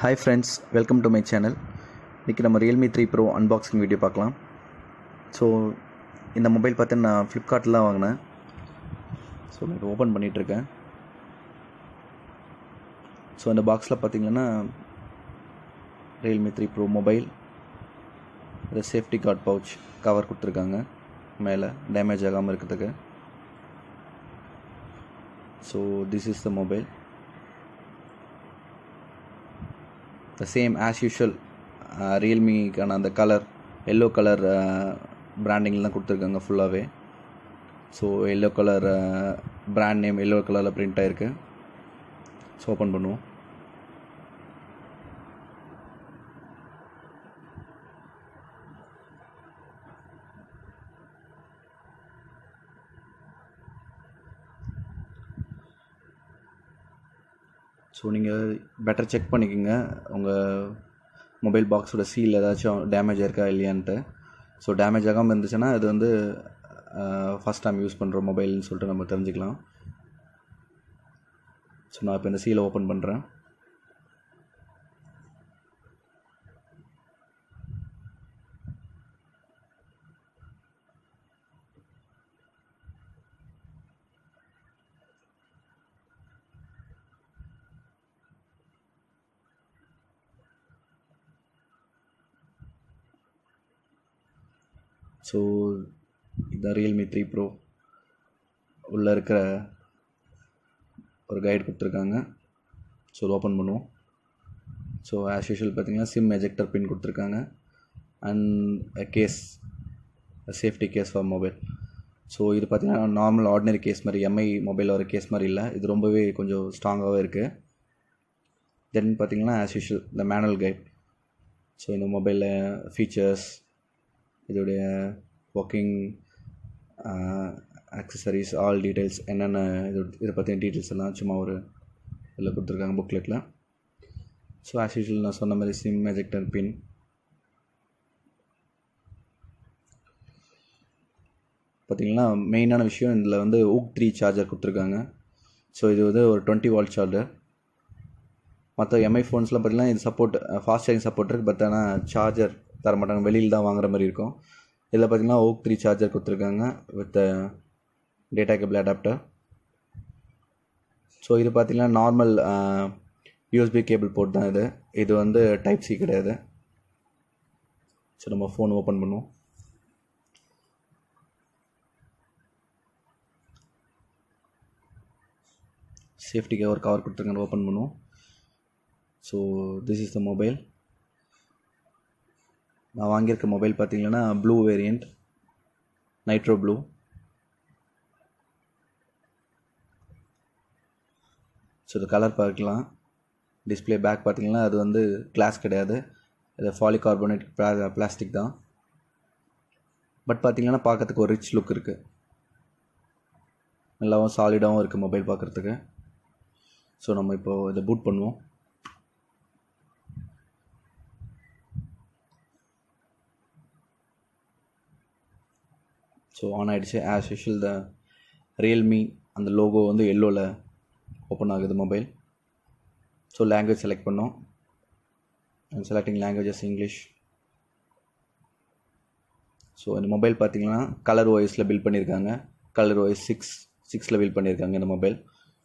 hi friends welcome to my channel இன்றைக்கி நம்ம Realme three Pro unboxing video பார்க்கலாம் so இந்த மொபைல் பார்த்து நான் ஃப்ளிப்கார்ட்டில் தான் வாங்கினேன் ஸோ இப்போ ஓப்பன் பண்ணிகிட்ருக்கேன் ஸோ இந்த பாக்ஸில் பார்த்தீங்கன்னா ரியல்மி த்ரீ ப்ரோ மொபைல் இது சேஃப்டி கார்ட் பவுச் கவர் கொடுத்துருக்காங்க மேலே டேமேஜ் ஆகாமல் இருக்கிறதுக்கு so this is the mobile the same as usual ரியல்மிக்கான அந்த கலர் எல்லோ கலர் பிராண்டிங்லாம் கொடுத்துருக்காங்க ஃபுல்லாகவே so yellow colour brand name yellow கலரில் பிரிண்ட் ஆகிருக்கு ஸோ ஓப்பன் பண்ணுவோம் ஸோ நீங்கள் பெட்டர் செக் பண்ணிக்கோங்க உங்கள் மொபைல் பாக்ஸோட சீல் ஏதாச்சும் டேமேஜ் இருக்கா இல்லையான்ட்டு ஸோ டேமேஜ் ஆகாமல் இருந்துச்சுன்னா இது வந்து ஃபஸ்ட் டைம் யூஸ் பண்ணுற மொபைல்னு சொல்லிட்டு நம்ம தெரிஞ்சுக்கலாம் ஸோ நான் இப்போ இந்த சீலை ஓப்பன் பண்ணுறேன் ஸோ இதுதான் ரியல்மி த்ரீ ப்ரோ உள்ளே இருக்கிற ஒரு கைடு கொடுத்துருக்காங்க ஸோ ஓப்பன் பண்ணுவோம் ஸோ ஆஸ் யூஷுவல் பார்த்தீங்கன்னா சிம் எஜெக்டர் பின் கொடுத்துருக்காங்க and case safety case for mobile so இது பார்த்தீங்கன்னா நார்மல் ஆர்டினரி கேஸ் மாதிரி எம்ஐ மொபைல் வர கேஸ் மாதிரி இல்லை இது ரொம்பவே கொஞ்சம் ஸ்ட்ராங்காகவே இருக்குது தென் பார்த்தீங்கன்னா ஆஸ் யூஷுவல் இந்த மேனுவல் கைட் ஸோ இந்த மொபைலில் ஃபீச்சர்ஸ் இதோடைய ஒர்க்கிங் அக்சசரிஸ் ஆல் டீட்டெயில்ஸ் என்னென்ன இது இதை பற்றின டீட்டெயில்ஸ் எல்லாம் சும்மா ஒரு இதில் கொடுத்துருக்காங்க புக்லெட்டில் ஸோ ஆஸ் யூஷுவல் நான் சொன்ன மாதிரி சிம் எஜெக்டர் பின் பார்த்திங்கன்னா மெயினான விஷயம் இதில் வந்து ஊக் த்ரீ சார்ஜர் கொடுத்துருக்காங்க ஸோ இது வந்து ஒரு டுவெண்ட்டி வால்ட் சார்ஜர் மற்ற எம்ஐ ஃபோன்ஸ்லாம் பார்த்திங்கன்னா இது சப்போர்ட் ஃபாஸ்ட் சார்ஜிங் சப்போர்ட் இருக்குது பட் ஆனால் சார்ஜர் தர மாட்டாங்க வெளியில் தான் வாங்குற மாதிரி இருக்கும் இதில் பார்த்திங்கன்னா ஓக் த்ரீ சார்ஜர் கொடுத்துருக்காங்க with data cable adapter so இது பார்த்திங்கன்னா நார்மல் யூஎஸ்பி கேபிள் போர்ட் தான் இது இது வந்து டைப் சி கிடையாது ஸோ நம்ம ஃபோன் ஓப்பன் பண்ணுவோம் சேஃப்டிக்காக ஒரு கவர் கொடுத்துருக்காங்க ஓப்பன் பண்ணுவோம் so this is the mobile நான் வாங்கியிருக்க மொபைல் பார்த்தீங்கன்னா blue variant nitro blue so இது கலர் பார்க்கலாம் டிஸ்பிளே பேக் பார்த்தீங்கன்னா அது வந்து கிளாஸ் கிடையாது இது ஃபாலி கார்பனேட் பிளாஸ்டிக் தான் பட் பார்த்தீங்கன்னா பார்க்கறதுக்கு ஒரு ரிச் லுக் இருக்குது நல்லாவும் சாலிடாகவும் இருக்குது மொபைல் பார்க்குறதுக்கு ஸோ நம்ம இப்போது இதை பூட் பண்ணுவோம் ஸோ ஆன் ஆகிடுச்சு ஆஸ் யூஷுவல் த ரியல்மி அந்த லோகோ வந்து எல்லோவில் ஓப்பன் ஆகுது மொபைல் ஸோ லாங்குவேஜ் செலக்ட் பண்ணோம் and selecting languages English so இந்த மொபைல் பார்த்தீங்கன்னா கலர் ஓஎஸில் பில்ட் பண்ணியிருக்காங்க கலர் ஓஎஸ் சிக்ஸ் சிக்ஸில் பில்ட் பண்ணியிருக்காங்க இந்த மொபைல்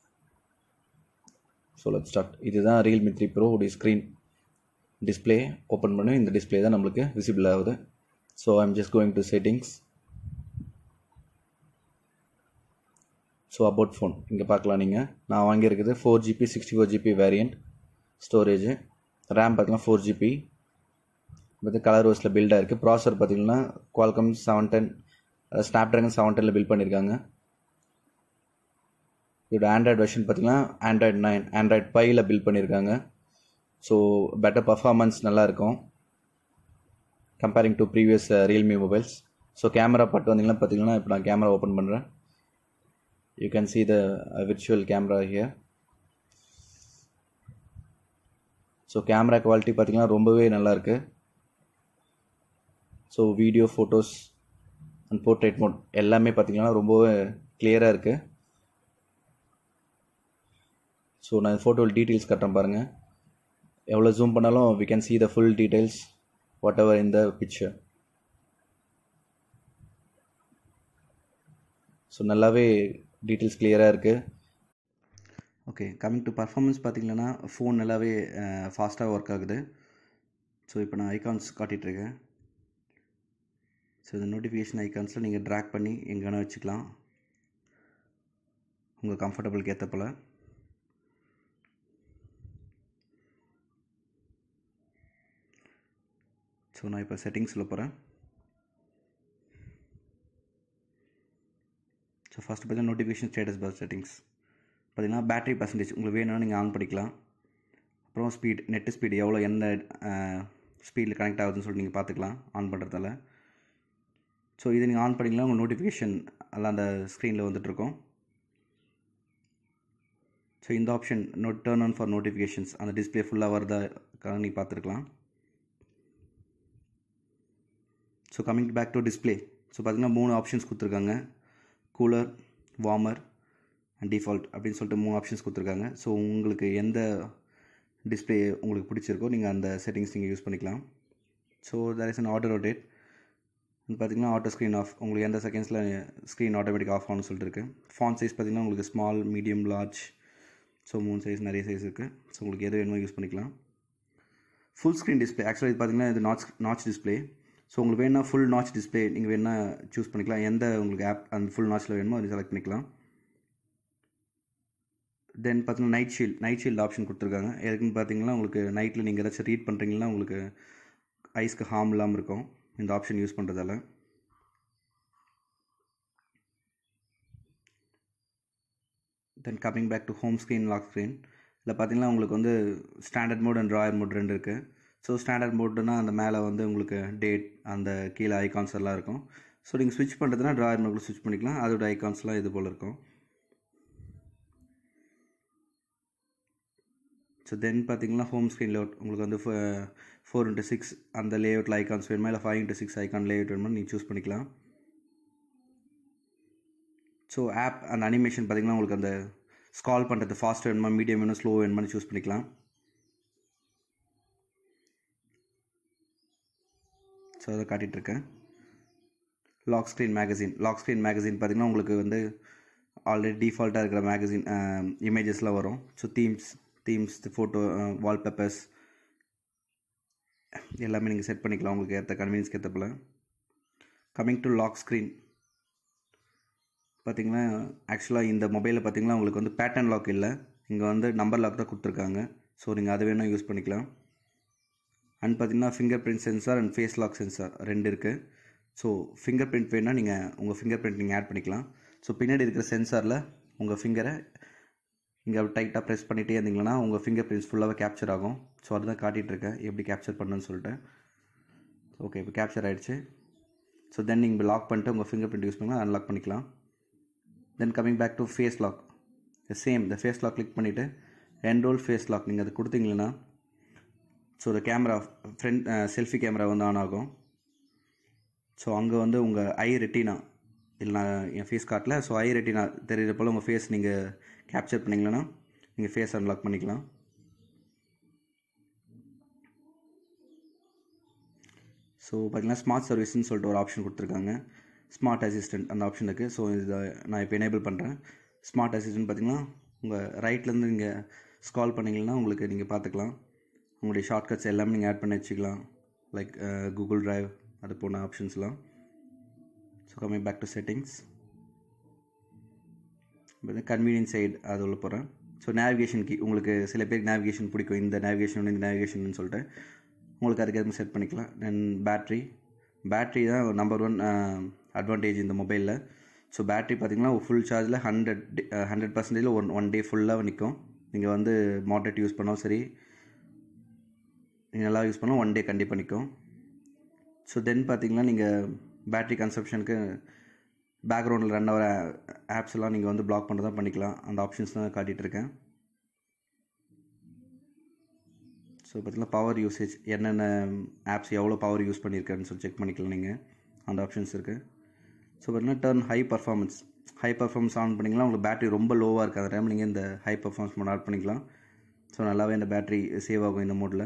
ஸோ லெட் ஸ்டார்ட் இதுதான் ரியல்மி த்ரீ ப்ரோ உடைய ஸ்க்ரீன் டிஸ்பிளே ஓப்பன் பண்ணி இந்த டிஸ்பிளே தான் நம்மளுக்கு விசிபிள் ஆகுது so I'm just going to settings so about phone இங்கே பார்க்கலாம் நீங்கள் நான் வாங்கியிருக்குது four GB sixty four GB variant storage RAM பார்த்தீங்கன்னா ஃபோர் ஜிபி பார்த்து கலர் ரோஸில் பில்டாக இருக்குது ப்ராசர் பார்த்தீங்கன்னா Qualcomm seven ten Snapdragon seven டெனில் பில்ட் பண்ணியிருக்காங்க இதோட ஆண்ட்ராய்டு வெர்ஷன் பார்த்தீங்கன்னா ஆண்ட்ராய்டு நைன் ஆண்ட்ராய்டு ஃபைவ்ல பில்ட் பண்ணியிருக்காங்க ஸோ பெட்டர் பர்ஃபார்மன்ஸ் நல்லாயிருக்கும் comparing to previous Realme mobiles so camera பட்டு வந்தீங்கன்னா பார்த்தீங்கன்னா இப்போ நான் கேமரா ஓப்பன் பண்ணுறேன் you can see the uh, virtual camera here so camera quality பார்த்திங்கன்னா ரொம்பவே நல்லாயிருக்கு so video photos and portrait mode எல்லாமே பார்த்திங்கன்னா ரொம்பவே கிளியராக இருக்குது ஸோ நான் ஃபோட்டோ டீட்டெயில்ஸ் கட்டுறேன் பாருங்கள் எவ்வளோ ஜூம் பண்ணாலும் we can see the full details whatever in the picture so நல்லாவே டீட்டெயில்ஸ் கிளியராக இருக்குது ஓகே கம்மிங் டு பர்ஃபார்மன்ஸ் பார்த்தீங்கன்னா ஃபோன் நல்லாவே ஃபாஸ்ட்டாக ஒர்க் ஆகுது ஸோ இப்போ நான் ஐகான்ஸ் காட்டிகிட்ருக்கேன் ஸோ இந்த நோட்டிஃபிகேஷன் ஐகான்ஸில் நீங்கள் ட்ராக் பண்ணி எங்கே வேணால் வச்சுக்கலாம் உங்கள் கம்ஃபர்டபுளுக்கு ஏற்ற போல் ஸோ நான் இப்போ செட்டிங்ஸில் போகிறேன் ஸோ ஃபஸ்ட்டு பார்த்தீங்கன்னா நோட்டிஃபிகேஷன் ஸ்டேட்டஸ் பார் செட்டிங்ஸ் பார்த்தீங்கன்னா பேட்டரி பர்சன்டேஜ் உங்களுக்கு வேணும்னா நீங்கள் ஆன் பண்ணிக்கலாம் அப்புறம் ஸ்பீட் நெட்டு ஸ்பீடு எவ்வளோ எந்த ஸ்பீடில் கனெக்ட் ஆகுதுன்னு சொல்லிட்டு நீங்கள் பார்த்துக்கலாம் ஆன் பண்ணுறதால ஸோ இது நீங்கள் ஆன் பண்ணிக்கலாம் உங்கள் நோட்டிஃபிகேஷன் எல்லாம் அந்த ஸ்க்ரீனில் வந்துட்டுருக்கோம் ஸோ இந்த option not turn on for notifications அந்த டிஸ்பிளே ஃபுல்லாக வருதா நீங்கள் பார்த்துருக்கலாம் so coming back to display so பார்த்தீங்கன்னா மூணு ஆப்ஷன்ஸ் கொடுத்துருக்காங்க கூலர் வார்மர் அண்ட் டிஃபால்ட் அப்படின்னு சொல்லிட்டு மூணு ஆப்ஷன்ஸ் கொடுத்துருக்காங்க ஸோ உங்களுக்கு எந்த டிஸ்பிளே உங்களுக்கு பிடிச்சிருக்கோ நீங்கள் அந்த செட்டிங்ஸ் நீங்கள் யூஸ் பண்ணிக்கலாம் so there is an auto rotate பார்த்தீங்கன்னா ஆட்டோ ஸ்க்ரீன் ஆஃப் உங்களுக்கு எந்த செகண்ட்ஸில் ஸ்க்ரீன் ஆட்டோமேட்டிக் ஆஃப் ஆகணும்னு சொல்லிட்டு இருக்கு ஃபான் சைஸ் பார்த்தீங்கன்னா உங்களுக்கு ஸ்மால் மீடியம் லார்ஜ் ஸோ மூணு சைஸ் நிறைய சைஸ் இருக்குது ஸோ உங்களுக்கு எது வேணுமோ யூஸ் பண்ணிக்கலாம் ஃபுல் ஸ்க்ரீன் டிஸ்பிளே ஆக்சுவலாக இது பார்த்தீங்கன்னா இது நாச் நாச் டிஸ்பிளே ஸோ உங்களுக்கு வேணால் ஃபுல் நாச் டிஸ்பிளே நீங்கள் வேணால் சூஸ் பண்ணிக்கலாம் எந்த உங்களுக்கு ஆப் அந்த ஃபுல் நாச்சில் வேணுமோ அதை செலக்ட் பண்ணிக்கலாம் தென் பார்த்தீங்கன்னா night shield night shield option கொடுத்துருக்காங்க எதுக்குன்னு பார்த்தீங்கன்னா உங்களுக்கு நைட்டில் நீங்கள் ஏதாச்சும் ரீட் பண்ணுறீங்கன்னா உங்களுக்கு ஐஸ்க்கு ஹார்ம் இல்லாமல் இருக்கும் இந்த ஆப்ஷன் யூஸ் பண்ணுறதால then coming back to home screen lock screen இதில் பார்த்தீங்கன்னா உங்களுக்கு வந்து standard mode and royal mode ரெண்டு இருக்குது ஸோ ஸ்டாண்டர்ட் மோட்னா அந்த மேலே வந்து உங்களுக்கு டேட் அந்த கீழே ஐகான்ஸ் எல்லாம் இருக்கும் ஸோ நீங்கள் ஸ்விட்ச் பண்ணுறதுனா ட்ராயர் மோடில் ஸ்விட்ச் பண்ணிக்கலாம் அதோட ஐகான்ஸ்லாம் இது போல் இருக்கும் ஸோ தென் பார்த்தீங்கன்னா ஹோம் ஸ்க்ரீன் லேஅவுட் உங்களுக்கு வந்து ஃபோர் இன்ட்டு சிக்ஸ் அந்த லேஅவுட்டில் ஐகான்ஸ் வேணுமா இல்லை five into six icon layout வேணுமா நீங்கள் சூஸ் பண்ணிக்கலாம் ஸோ ஆப் அந்த அனிமேஷன் பார்த்தீங்கன்னா உங்களுக்கு அந்த ஸ்கால் பண்ணுறது ஃபாஸ்ட் வேணுமா மீடியம் வேணுமா ஸ்லோ வேணுமான்னு சூஸ் பண்ணிக்கலாம் ஸோ அதை காட்டிகிட்ருக்கேன் lock screen magazine lock screen magazine பார்த்திங்கன்னா உங்களுக்கு வந்து ஆல்ரெடி டிஃபால்ட்டாக இருக்கிற மேகசின் இமேஜஸ்லாம் வரும் so themes themes photo wallpapers எல்லாமே நீங்கள் செட் பண்ணிக்கலாம் உங்களுக்கு ஏற்ற கன்வீனியன்ஸ்க்கு ஏற்றப்பில் கம்மிங் டு லாக் ஸ்க்ரீன் பார்த்தீங்கன்னா ஆக்சுவலாக இந்த மொபைலில் பார்த்தீங்கன்னா உங்களுக்கு வந்து பேட்டர்ன் லாக் இல்லை இங்கே வந்து நம்பர் லாக் தான் கொடுத்துருக்காங்க ஸோ நீங்கள் அதை வேணால் யூஸ் பண்ணிக்கலாம் அண்ட் பார்த்தீங்கன்னா fingerprint sensor and face lock sensor ரெண்டு இருக்குது ஸோ ஃபிங்கர் பிரிண்ட் வேணால் நீங்கள் உங்கள் ஃபிங்கர் பிரிண்ட் நீங்கள் ஆட் பண்ணிக்கலாம் ஸோ பின்னாடி இருக்கிற சென்சாரில் உங்கள் ஃபிங்கரை இங்கே டைட்டாக ப்ரெஸ் பண்ணிகிட்டே இருந்தீங்கன்னா உங்கள் ஃபிங்கர் பிரிண்ட்ஸ் ஃபுல்லாகவே கேப்சர் ஆகும் ஸோ அதுதான் காட்டிகிட்ருக்கேன் எப்படி கேப்சர் பண்ணணும்னு சொல்லிட்டு ஓகே இப்போ கேப்சர் ஆகிடுச்சு ஸோ தென் நீங்கள் லாக் பண்ணிட்டு உங்கள் ஃபிங்கர் பிரிண்ட் யூஸ் பண்ணால் அன்லாக் பண்ணிக்கலாம் then coming back to face lock same இந்த ஃபேஸ் லாக் கிளிக் பண்ணிவிட்டு என்ரோல் ஃபேஸ் லாக் நீங்கள் அது கொடுத்தீங்கன்னா ஸோ இந்த கேமரா ஃப்ரண்ட் செல்ஃபி கேமரா வந்து ஆன் ஆகும் ஸோ அங்கே வந்து உங்கள் ஐ ரெட்டினா இல்லை நான் என் ஃபேஸ் காட்டில் ஸோ ஐ ரெட்டினா தெரிகிற போல் உங்கள் ஃபேஸ் நீங்கள் கேப்சர் பண்ணிங்களன்னா நீங்கள் ஃபேஸ் அன்லாக் பண்ணிக்கலாம் ஸோ பார்த்தீங்கன்னா ஸ்மார்ட் சர்வீஸ்னு சொல்லிட்டு ஒரு ஆப்ஷன் கொடுத்துருக்காங்க ஸ்மார்ட் அசிஸ்டன்ட் அந்த ஆப்ஷன் இருக்குது ஸோ இதை நான் இப்போ எனேபிள் பண்ணுறேன் ஸ்மார்ட் அசிஸ்டன்ட் பார்த்தீங்கன்னா உங்கள் ரைட்லேருந்து நீங்கள் ஸ்கால் பண்ணிங்கன்னா உங்களுக்கு நீங்கள் பார்த்துக்கலாம் உங்களுடைய ஷார்ட்கட்ஸ் எல்லாமே நீங்கள் ஆட் பண்ணி வச்சுக்கலாம் லைக் கூகுள் ட்ரைவ் அது போன ஆப்ஷன்ஸ்லாம் so coming back to settings convenience side அது உள்ள போகிறேன் ஸோ நேவிகேஷன் கீ உங்களுக்கு சில பேருக்கு நேவிகேஷன் பிடிக்கும் இந்த நேவிகேஷன் இந்த நேவிகேஷன் சொல்லிட்டு உங்களுக்கு அதுக்கு எதுவும் செட் பண்ணிக்கலாம் தென் பேட்ரி பேட்ரி தான் நம்பர் ஒன் அட்வான்டேஜ் இந்த மொபைலில் ஸோ பேட்ரி பார்த்திங்கன்னா ஃபுல் சார்ஜில் ஹண்ட்ரட் ஹண்ட்ரட் பர்சன்டேஜில் ஒன் ஒன் டே ஃபுல்லாக நிற்கும் நீங்கள் வந்து மாடரேட் யூஸ் பண்ணாலும் சரி நீங்கள் நல்லா யூஸ் பண்ணால் ஒன் டே கண்டிப்பாக நிற்கும் ஸோ தென் பார்த்தீங்கன்னா நீங்கள் பேட்ரி கன்சப்ஷனுக்கு பேக்ரவுண்டில் ரன் ஆகிற ஆப்ஸ் எல்லாம் நீங்கள் வந்து பிளாக் பண்ணுறதா பண்ணிக்கலாம் அந்த ஆப்ஷன்ஸ் தான் காட்டிகிட்டு இருக்கேன் ஸோ பார்த்தீங்கன்னா பவர் யூசேஜ் என்னென்ன ஆப்ஸ் எவ்வளோ பவர் யூஸ் பண்ணியிருக்கேன்னு சொல்லி செக் பண்ணிக்கலாம் நீங்கள் அந்த ஆப்ஷன்ஸ் இருக்குது ஸோ பார்த்தீங்கன்னா turn high performance high performance on பண்ணிக்கலாம் உங்களுக்கு பேட்டரி ரொம்ப லோவாக இருக்குது அந்த டைம் நீங்கள் இந்த ஹை பர்ஃபார்மன்ஸ் மோட் ஆட் பண்ணிக்கலாம் ஸோ நல்லாவே இந்த பேட்ரி சேவ் ஆகும் இந்த மோடில்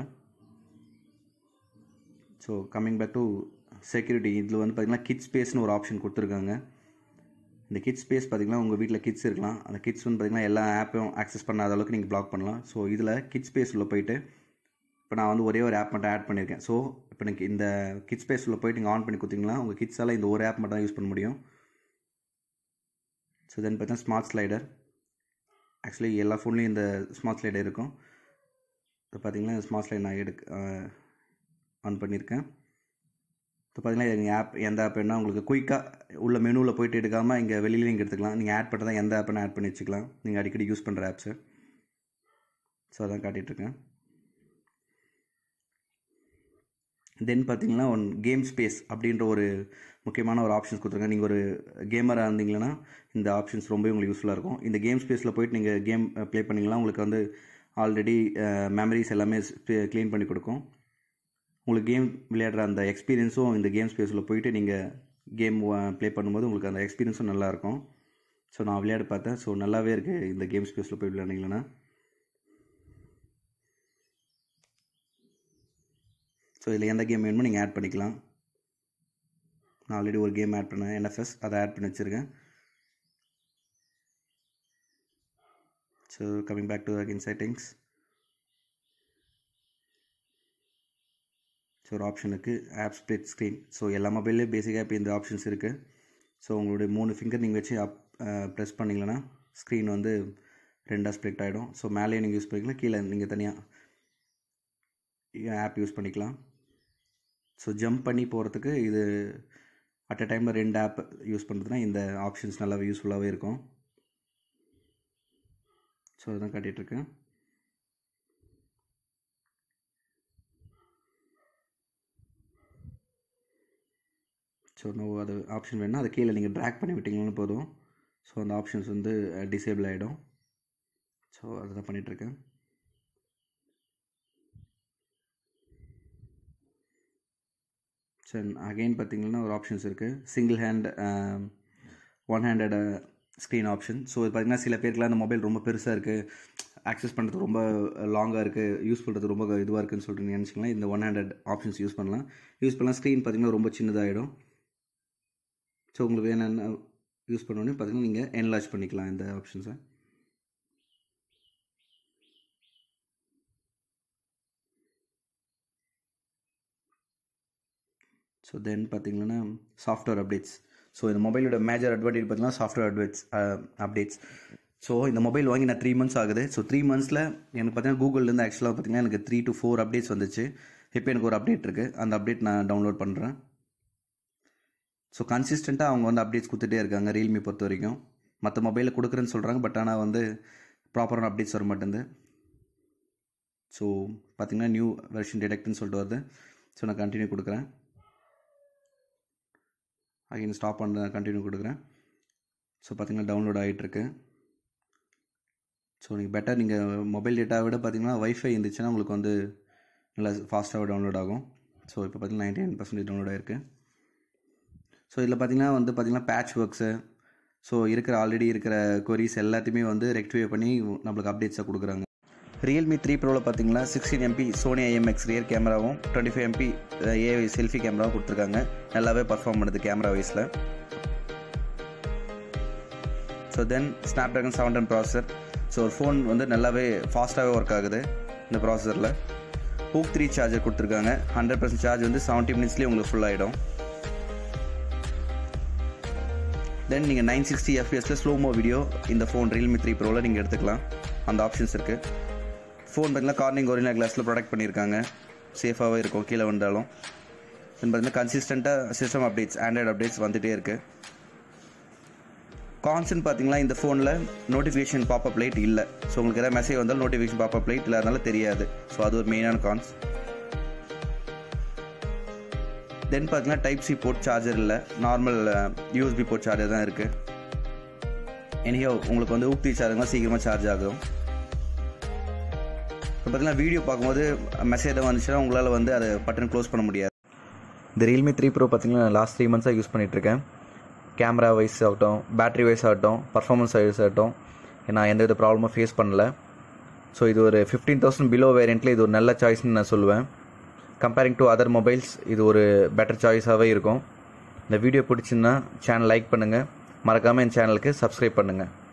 so coming back to security இதில் வந்து பார்த்திங்கன்னா கிட்ஸ் ஸ்பேஸ்னு ஒரு ஆப்ஷன் கொடுத்துருக்காங்க இந்த கிட்ஸ் ஸ்பேஸ் பார்த்திங்கன்னா உங்கள் வீட்டில் கிட்ஸ் இருக்கலாம் அந்த கிட்ஸ் வந்து பார்த்திங்கன்னா எல்லா ஆப்பையும் ஆக்சஸ் பண்ணாத அளவுக்கு நீங்கள் பிளாக் பண்ணலாம் ஸோ இதில் கிட்ஸ் ஸ்பேஸ் உள்ள போயிட்டு இப்போ நான் வந்து ஒரே ஒரு ஆப் மட்டும் ஆட் பண்ணியிருக்கேன் ஸோ இப்போ எனக்கு இந்த கிட்ஸ் ஸ்பேஸ் உள்ள போயிட்டு நீங்கள் ஆன் பண்ணி கொடுத்தீங்கன்னா உங்கள் கிட்ஸால் இந்த ஒரு ஆப் மட்டும் தான் யூஸ் பண்ண முடியும் ஸோ தென் பார்த்தீங்கன்னா ஸ்மார்ட் ஸ்லைடர் ஆக்சுவலி எல்லா ஃபோன்லேயும் இந்த ஸ்மார்ட் ஸ்லைடர் இருக்கும் இப்போ பார்த்தீங்கன்னா ஸ்மார்ட் ஸ்லைட் நான் எடுக்க ஆன் பண்ணியிருக்கேன் இப்போ பார்த்தீங்கன்னா எங்கள் ஆப் எந்த ஆப் வேணால் உங்களுக்கு குயிக்காக உள்ள மெனுவில் போயிட்டு எடுக்காமல் இங்கே வெளியில நீங்கள் எடுத்துக்கலாம் நீங்கள் ஆட் பண்ணுறதா எந்த ஆப்னு ஆட் பண்ணி வச்சுக்கலாம் நீங்கள் அடிக்கடி யூஸ் பண்ணுற ஆப்ஸு ஸோ அதான் காட்டிகிட்ருக்கேன் தென் பார்த்தீங்கன்னா ஒன் கேம் ஸ்பேஸ் அப்படின்ற ஒரு முக்கியமான ஒரு ஆப்ஷன்ஸ் கொடுத்துருங்க நீங்கள் ஒரு கேமராக இருந்தீங்கன்னா இந்த ஆப்ஷன்ஸ் ரொம்பவே உங்களுக்கு யூஸ்ஃபுல்லாக இருக்கும் இந்த கேம் ஸ்பேஸில் போயிட்டு நீங்கள் கேம் ப்ளே பண்ணிங்கன்னா உங்களுக்கு வந்து ஆல்ரெடி மெமரிஸ் எல்லாமே க்ளீன் பண்ணி கொடுக்கும் உங்களுக்கு கேம் விளையாடுற அந்த எக்ஸ்பீரியன்ஸும் இந்த கேம் ஸ்பேஸில் போயிட்டு நீங்கள் கேம் ப்ளே பண்ணும்போது உங்களுக்கு அந்த எக்ஸ்பீரியன்ஸும் நல்லாயிருக்கும் ஸோ நான் விளையாட பார்த்தேன் ஸோ நல்லாவே இருக்குது இந்த கேம் ஸ்பேஸில் போய் விளையாண்டிங்கன்னா ஸோ இதில் எந்த கேம் வேணுமோ நீங்கள் ஆட் பண்ணிக்கலாம் நான் ஆல்ரெடி ஒரு கேம் ஆட் பண்ணேன் என்எஃப்எஸ் அதை ஆட் பண்ணி வச்சுருக்கேன் so coming back to again settings so ஒரு ஆப்ஷனுக்கு ஆப் ஸ்ப்ளிட் ஸ்க்ரீன் ஸோ எல்லா மொபைல்லேயும் பேசிக்காக இப்போ இந்த ஆப்ஷன்ஸ் இருக்குது ஸோ உங்களுடைய மூணு ஃபிங்கர் நீங்கள் வச்சு அப் ப்ரெஸ் பண்ணிங்களன்னா ஸ்க்ரீன் வந்து ரெண்டாக ஸ்ப்ளிட் ஆகிடும் ஸோ மேலேயே நீங்கள் யூஸ் பண்ணிக்கலாம் கீழே நீங்கள் தனியாக ஆப் யூஸ் பண்ணிக்கலாம் ஸோ ஜம்ப் பண்ணி போகிறதுக்கு இது அட் அ டைமில் ரெண்டு ஆப் யூஸ் பண்ணுறதுனா இந்த ஆப்ஷன்ஸ் நல்லாவே யூஸ்ஃபுல்லாகவே இருக்கும் ஸோ அதுதான் காட்டிகிட்ருக்கேன் ஸோ நோ அது ஆப்ஷன் வேணால் அது கீழே நீங்கள் ட்ராக் பண்ணி விட்டிங்கன்னு போதும் ஸோ அந்த ஆப்ஷன்ஸ் வந்து டிசேபிள் ஆகிடும் ஸோ அதுதான் பண்ணிகிட்ருக்கேன் ஸோ அகெயின் பார்த்தீங்கன்னா ஒரு ஆப்ஷன்ஸ் இருக்குது single hand one handed screen option so இது பார்த்திங்கன்னா சில பேருக்குலாம் அந்த மொபைல் ரொம்ப பெருசாக இருக்குது ஆக்சஸ் பண்ணுறது ரொம்ப லாங்காக இருக்குது யூஸ் பண்ணுறது ரொம்ப இதுவாக இருக்குன்னு சொல்லிட்டு நினச்சிக்கலாம் இந்த ஒன் ஹேண்டட் ஆப்ஷன்ஸ் யூஸ் பண்ணலாம் யூஸ் பண்ணலாம் ஸ்க்ரீன் பார்த்திங்கன்னா ரொம்ப சின்னதாகிடும் ஸோ உங்களுக்கு என்னென்ன யூஸ் பண்ணோன்னே பார்த்திங்கன்னா நீங்கள் என்லார்ஜ் பண்ணிக்கலாம் இந்த ஆப்ஷன்ஸை ஸோ தென் பார்த்தீங்கன்னா சாஃப்ட்வேர் அப்டேட்ஸ் ஸோ இந்த மொபைலோட மேஜர் அட்வான்டேஜ் பார்த்தீங்கன்னா சாஃப்ட்வேர் அட்வேட்ஸ் அப்டேட்ஸ் ஸோ இந்த மொபைல் வாங்கி நான் த்ரீ மந்த்ஸ் ஆகுது ஸோ த்ரீ மந்த்ஸில் எனக்கு பார்த்தீங்கன்னா கூகுள்லேருந்து ஆக்சுவலாக பார்த்தீங்கன்னா எனக்கு த்ரீ டு ஃபோர் அப்டேட்ஸ் வந்துச்சு இப்போ எனக்கு ஒரு அப்டேட் இருக்குது அந்த அப்டேட் நான் டவுன்லோட் பண்ணுறேன் ஸோ கன்சிஸ்டண்ட்டாக அவங்க வந்து அப்டேட்ஸ் கொடுத்துட்டே இருக்காங்க ரியல்மி பொறுத்த வரைக்கும் மற்ற மொபைலில் கொடுக்குறேன்னு சொல்கிறாங்க பட் ஆனால் வந்து ப்ராப்பரான அப்டேட்ஸ் வர மாட்டேங்குது ஸோ பார்த்தீங்கன்னா நியூ வெர்ஷன் டிடெக்ட்னு சொல்லிட்டு வருது ஸோ நான் கண்டினியூ கொடுக்குறேன் அகைன் ஸ்டாப் பண்ண கண்டினியூ கொடுக்குறேன் ஸோ பார்த்தீங்கன்னா டவுன்லோட் ஆகிட்டுருக்கு ஸோ நீங்கள் பெட்டர் நீங்கள் மொபைல் டேட்டாவை விட பார்த்தீங்கன்னா வைஃபை இருந்துச்சுன்னா உங்களுக்கு வந்து நல்லா ஃபாஸ்ட்டாக டவுன்லோட் ஆகும் ஸோ இப்போ பார்த்தீங்கன்னா நைன்டி நைன் பர்சன்டேஜ் டவுன்லோட் ஆகிருக்கு ஸோ இதில் பார்த்தீங்கன்னா வந்து பார்த்தீங்கன்னா பேட்ச் ஒர்க்ஸு ஸோ இருக்கிற ஆல்ரெடி இருக்கிற கொரிஸ் எல்லாத்தையுமே வந்து ரெக்டிஃபை பண்ணி நம்மளுக்கு அப்டேட்ஸாக கொடுக்குறாங்க ரியல்மி த்ரீ ப்ரோவில் பார்த்தீங்கன்னா sixteen MP Sony IMX rear கேமராவும் twenty five MP a selfie கேமராவும் கொடுத்துருக்காங்க நல்லாவே பர்ஃபார்ம் பண்ணுது கேமரா வைஸில் so then Snapdragon seven ten processor so ஒரு ஃபோன் வந்து நல்லாவே ஃபாஸ்ட்டாகவே ஒர்க் ஆகுது இந்த ப்ராசஸரில் ஹூக் த்ரீ சார்ஜர் கொடுத்துருக்காங்க ஹண்ட்ரட் பர்சன்ட் சார்ஜ் வந்து செவன்ட்டி மினிட்ஸ்லேயே உங்களுக்கு ஃபுல் ஆகிடும் தென் நீங்கள் நைன் சிக்ஸ்டி எஃப்எஸில் ஸ்லோமோ வீடியோ இந்த ஃபோன் ரியல்மி த்ரீ ப்ரோவில் நீங்கள் எடுத்துக்கலாம் அந்த ஆப்ஷன்ஸ் இருக்குது ஃபோன் பார்த்தீங்கன்னா கார்னிங் ஒரிஜினல் கிளாஸில் ப்ரொடக்ட் பண்ணியிருக்காங்க சேஃபாகவே இருக்கும் கீழே வந்தாலும் தென் பார்த்தீங்கன்னா கன்சிஸ்டண்ட்டாக சிஸ்டம் அப்டேட்ஸ் ஆண்ட்ராய்டு அப்டேட்ஸ் வந்துகிட்டே இருக்குது கான்சன் பார்த்தீங்கன்னா இந்த ஃபோனில் நோட்டிஃபிகேஷன் பாப்பப் லைட் இல்லை ஸோ உங்களுக்கு எதாவது மெசேஜ் வந்தாலும் நோட்டிஃபிகேஷன் பாப்பப் லைட் இல்லாதனால தெரியாது ஸோ அது ஒரு மெயினான கான்ஸ் தென் பார்த்தீங்கன்னா டைப் சி போர்ட் சார்ஜர் இல்லை நார்மல் யூஎஸ்பி போர்ட் சார்ஜர் தான் இருக்குது எனியோ உங்களுக்கு வந்து ஊக்தி சார்ஜர்லாம் சீக்கிரமாக சார்ஜ் ஆகும் இப்போ பார்த்தீங்கன்னா வீடியோ பார்க்கும்போது மெசேஜ் எதாவது வந்துச்சுன்னா உங்களால் வந்து அதை பட்டன் க்ளோஸ் பண்ண முடியாது இந்த ரியல்மி த்ரீ ப்ரோ பார்த்தீங்கன்னா நான் லாஸ்ட் த்ரீ மந்த்ஸாக யூஸ் பண்ணிகிட்ருக்கேன் கேமரா வைஸ் ஆகட்டும் பேட்ரி வைஸ் ஆகட்டும் பர்ஃபார்மன்ஸ் வைஸ் ஆகட்டும் நான் எந்த வித ப்ராப்ளமும் ஃபேஸ் பண்ணல ஸோ இது ஒரு ஃபிஃப்டீன் தௌசண்ட் பிலோ வேரியண்ட்டில் இது ஒரு நல்ல சாய்ஸ்னு நான் சொல்லுவேன் கம்பேரிங் டு அதர் மொபைல்ஸ் இது ஒரு பெட்டர் சாய்ஸாகவே இருக்கும் இந்த வீடியோ பிடிச்சிருந்தா சேனல் லைக் பண்ணுங்கள் மறக்காமல் என் சேனலுக்கு சப்ஸ்கிரைப் பண்ணுங்கள்